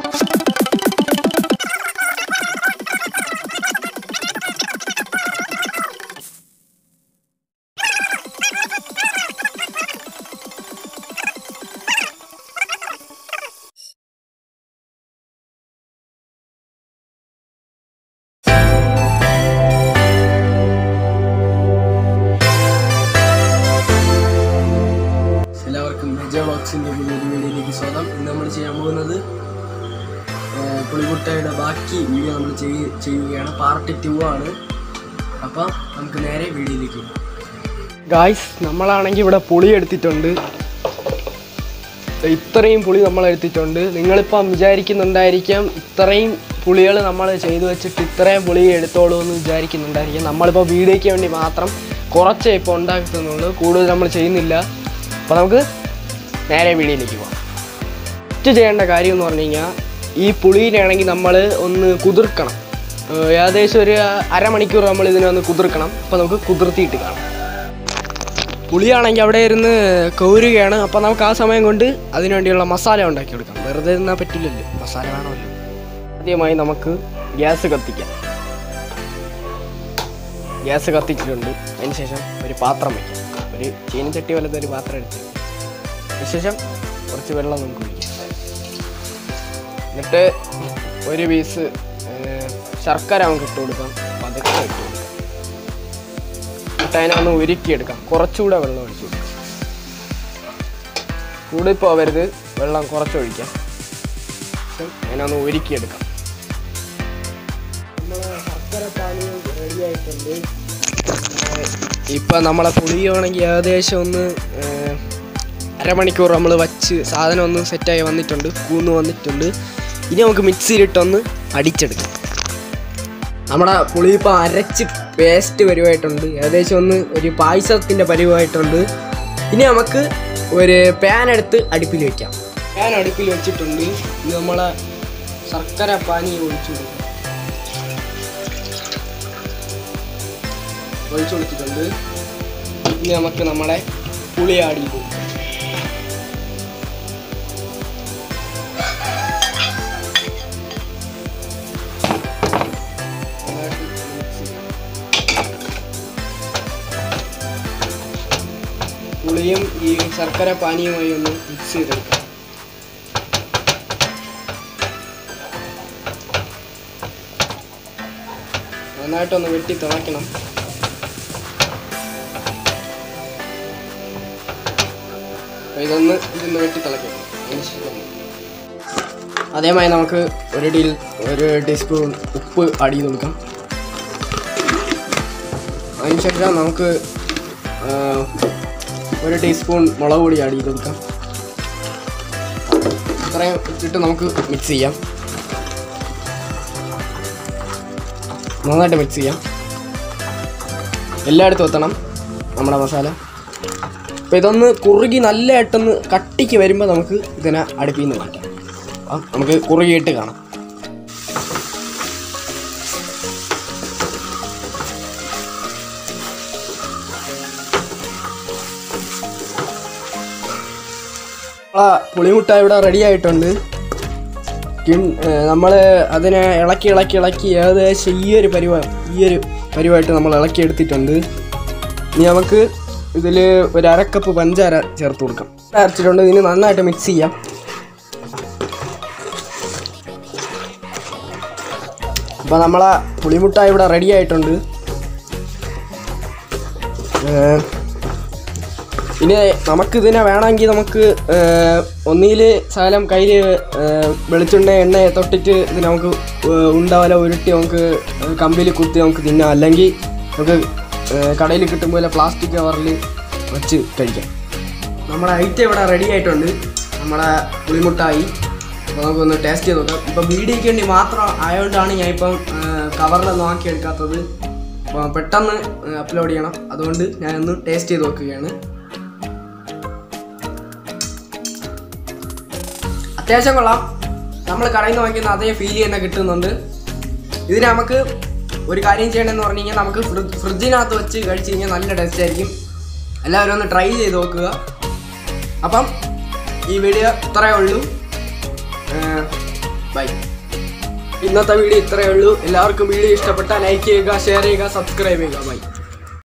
എല്ലാവർക്കും മെജ ബോക്സിൻ്റെ പുതിയൊരു വീഡിയോയിലേക്ക് സ്വാഗതം ഇന്ന് നമ്മൾ ചെയ്യാൻ പോകുന്നത് ഏഹ്, പുളിമുട്ടയുടെ ബാക്കി വീഡിയോ നമ്മൾ ചെയ്യ- ചെയ്യുകയാണ് പാർട്ട് ടു ആണ് അപ്പം നമുക്ക് നേരെ വീഡിയോയിലേക്ക് ഗായ്സ് നമ്മളാണെങ്കിൽ ഇവിടെ പുളി എടുത്തിട്ടുണ്ട് ഇത്രയും പുളി നമ്മൾ എടുത്തിട്ടുണ്ട് നിങ്ങളിപ്പം വിചാരിക്കുന്നുണ്ടായിരിക്കാം ഇത്രയും പുളികൾ നമ്മൾ ചെയ്തു വെച്ചിട്ട് ഇത്രയും പുളി എടുത്തോളൂ എന്ന് വിചാരിക്കുന്നുണ്ടായിരിക്കാം നമ്മളിപ്പോൾ വീഡിയോയ്ക്ക് വേണ്ടി മാത്രം കുറച്ചേ ഇപ്പോൾ ഉണ്ടാക്കുന്നുള്ളൂ കൂടുതൽ നമ്മൾ ചെയ്യുന്നില്ല അപ്പോൾ നമുക്ക് നേരെ വീഡിയോയിലേക്ക് പോകാം ഫസ്റ്റ് ചെയ്യേണ്ട കാര്യം എന്ന് പറഞ്ഞു കഴിഞ്ഞാൽ ഈ പുളിയിലാണെങ്കിൽ നമ്മൾ ഒന്ന് കുതിർക്കണം ഏഹ് ഏകദേശം ഒരു അരമണിക്കൂർ നമ്മൾ ഇതിനെ ഒന്ന് കുതിർക്കണം അപ്പോൾ നമുക്ക് കുതിർത്തിയിട്ട് കാണാം പുളിയാണെങ്കിൽ അവിടെ ഇരുന്ന് കൗരുകയാണ് അപ്പോൾ നമുക്ക് ആ സമയം കൊണ്ട് അതിനു വേണ്ടിയുള്ള മസാല ഉണ്ടാക്കി കൊടുക്കാം വെറുതെ നിന്നാൽ പറ്റില്ലല്ലോ മസാല വേണമല്ലോ ആദ്യമായി നമുക്ക് ഗ്യാസ് കത്തിക്കാം ഗ്യാസ് കത്തിച്ചിട്ടുണ്ട് അതിന് ശേഷം ഒരു പാത്രം വയ്ക്കാം ഒരു ചീനച്ചട്ടി പോലത്തെ ഒരു പാത്രം എടുത്ത് അതിനുശേഷം കുറച്ച് വെള്ളം നമുക്ക് ഒഴിക്കാം എന്നിട്ട് ഒരു പീസ് ഏഹ്, ശർക്കര നമുക്ക് ഇട്ട് കൊടുക്കാം പതുക്കെ ഇട്ട് കൊടുക്കാം എന്നിട്ട് അതിനെ ഒന്ന് ഉരുക്കിയെടുക്കാം കുറച്ചുകൂടെ വെള്ളം ഒഴിച്ചു കൊടുക്കാം കൂടെ പോവരുത് വെള്ളം കുറച്ചൊഴിക്കാം ശേഷം അതിനെ ഒന്ന് ഉരുക്കിയെടുക്കാം നമ്മളെ ശർക്കര പാനീയം റെഡി ആയിട്ടുണ്ട് ഇപ്പം നമ്മളെ പുളിയാണെങ്കിൽ ഏകദേശം ഒന്ന് ഏഹ്, അരമണിക്കൂർ നമ്മൾ വച്ച് സാധനം ഒന്ന് സെറ്റായി വന്നിട്ടുണ്ട് കൂന്ന് വന്നിട്ടുണ്ട് ഇനി നമുക്ക് മിക്സിയിലിട്ടൊന്ന് അടിച്ചെടുക്കാം നമ്മുടെ പുളി ഇപ്പം അരച്ച് പേസ്റ്റ് പരുവായിട്ടുണ്ട് ഏകദേശം ഒന്ന് ഒരു പായസത്തിൻ്റെ പരുവായിട്ടുണ്ട് ഇനി നമുക്ക് ഒരു പാൻ എടുത്ത് അടുപ്പിൽ വെക്കാം പാൻ അടുപ്പിൽ വെച്ചിട്ടുണ്ട് ഇത് നമ്മളെ ശർക്കര പാനി ഒഴിച്ചു കൊടുക്കാം ഒഴിച്ചു കൊടുത്തിട്ടുണ്ട് ഇനി നമുക്ക് നമ്മുടെ പുളി ആഡ് ചെയ്ത് കൊടുക്കാം നന്നായിട്ട് mix ചെയ്യാം. പുളിയും ഈ ശർക്കര പാനിയുമായി ഒന്ന് മിക്സ് ചെയ്തെടുക്കാം നന്നായിട്ടൊന്ന് വെട്ടി തിളയ്ക്കണം അപ്പൊ ഇതൊന്ന് ഇതൊന്ന് വെട്ടി തിളയ്ക്കണം അതിന് ശേഷം അതേമായി നമുക്ക് ഒരു ടീ ഒരു ടീസ്പൂൺ ഉപ്പ് ആഡ് ചെയ്ത് കൊടുക്കാം അതിനുശേഷം നമുക്ക് ആ, ഒരു ടീസ്പൂൺ മുളക് പൊടി ആഡ് ചെയ്ത് കൊടുക്കാം ഇത്രയും ഇട്ടിട്ട് നമുക്ക് മിക്സ് ചെയ്യാം നന്നായിട്ട് മിക്സ് ചെയ്യാം എല്ലായിടത്തും എത്തണം നമ്മുടെ മസാല അപ്പോൾ ഇതൊന്ന് കുറുകി നല്ലതായിട്ടൊന്ന് കട്ടിക്ക് വരുമ്പോൾ നമുക്ക് ഇതിനെ അടുപ്പിൽ നിന്ന് മാറ്റാം അപ്പം നമുക്ക് കുറുകിയിട്ട് കാണാം ആ പുളിമുട്ട ഇവിടെ റെഡി ആയിട്ടുണ്ട് നമ്മൾ അതിനെ ഇളക്കി ഇളക്കി ഇളക്കി ഏകദേശം ഈ ഒരു പരിവ ഈ ഒരു പരിവായിട്ട് നമ്മൾ ഇളക്കി എടുത്തിട്ടുണ്ട് ഇനി നമുക്ക് ഇതിൽ ഒരു അരക്കപ്പ് പഞ്ചാര ചേർത്ത് കൊടുക്കാം അരച്ചിട്ടുണ്ട് ഇതിന് നന്നായിട്ട് മിക്സ് ചെയ്യാം അപ്പോൾ നമ്മളെ പുളിമുട്ട ഇവിടെ റെഡി ആയിട്ടുണ്ട് ഏഹ് ഇനി നമുക്കിതിനെ വേണമെങ്കിൽ നമുക്ക് ഒന്നിയിൽ ശകലം കയ്യിൽ വെളിച്ചെണ്ണ എണ്ണ തൊട്ടിട്ട് ഇത് നമുക്ക് ഏഹ് ഉണ്ടവല ഉരുട്ടി നമുക്ക് കമ്പിയിൽ കുത്തി നമുക്ക് തിന്നാം അല്ലെങ്കിൽ നമുക്ക് ഏഹ് കടയിൽ കിട്ടും പോലെ പ്ലാസ്റ്റിക് കവറിൽ വെച്ച് കഴിക്കാം നമ്മുടെ ഐറ്റം ഇവിടെ റെഡി ആയിട്ടുണ്ട് നമ്മുടെ പുളിമുട്ടായി അപ്പോൾ നമുക്കൊന്ന് ടേസ്റ്റ് ചെയ്ത് നോക്കാം ഇപ്പം വീഡിയോയ്ക്ക് വേണ്ടി മാത്രം ആയതുകൊണ്ടാണ് ഞാൻ ഇപ്പം കവറിലൊന്നും ആക്കി എടുക്കാത്തത് അപ്പോൾ പെട്ടെന്ന് അപ്ലോഡ് ചെയ്യണം അതുകൊണ്ട് ഞാനൊന്ന് ടേസ്റ്റ് ചെയ്ത് നോക്കുകയാണ് അത്യാവശ്യം കൊള്ളാം നമ്മൾ കടയിൽ നിന്ന് വാങ്ങിക്കുന്ന അതേ ഫീൽ തന്നെ കിട്ടുന്നുണ്ട് ഇതിന് നമുക്ക് ഒരു കാര്യം ചെയ്യണമെന്ന് പറഞ്ഞു കഴിഞ്ഞാൽ നമുക്ക് ഫ്രിഡ്ജ് ഫ്രിഡ്ജിനകത്ത് വെച്ച് കഴിച്ച് കഴിഞ്ഞാൽ നല്ല ടേസ്റ്റ് ആയിരിക്കും എല്ലാവരും ഒന്ന് ട്രൈ ചെയ്ത് നോക്കുക അപ്പം ഈ വീഡിയോ ഇത്രയേ ഉള്ളൂ ഏഹ് ബൈ ഇന്നത്തെ വീഡിയോ ഇത്രയേ ഉള്ളൂ എല്ലാവർക്കും വീഡിയോ ഇഷ്ടപ്പെട്ടാൽ ലൈക്ക് ചെയ്യുക ഷെയർ ചെയ്യുക സബ്സ്ക്രൈബ് ചെയ്യുക ബൈ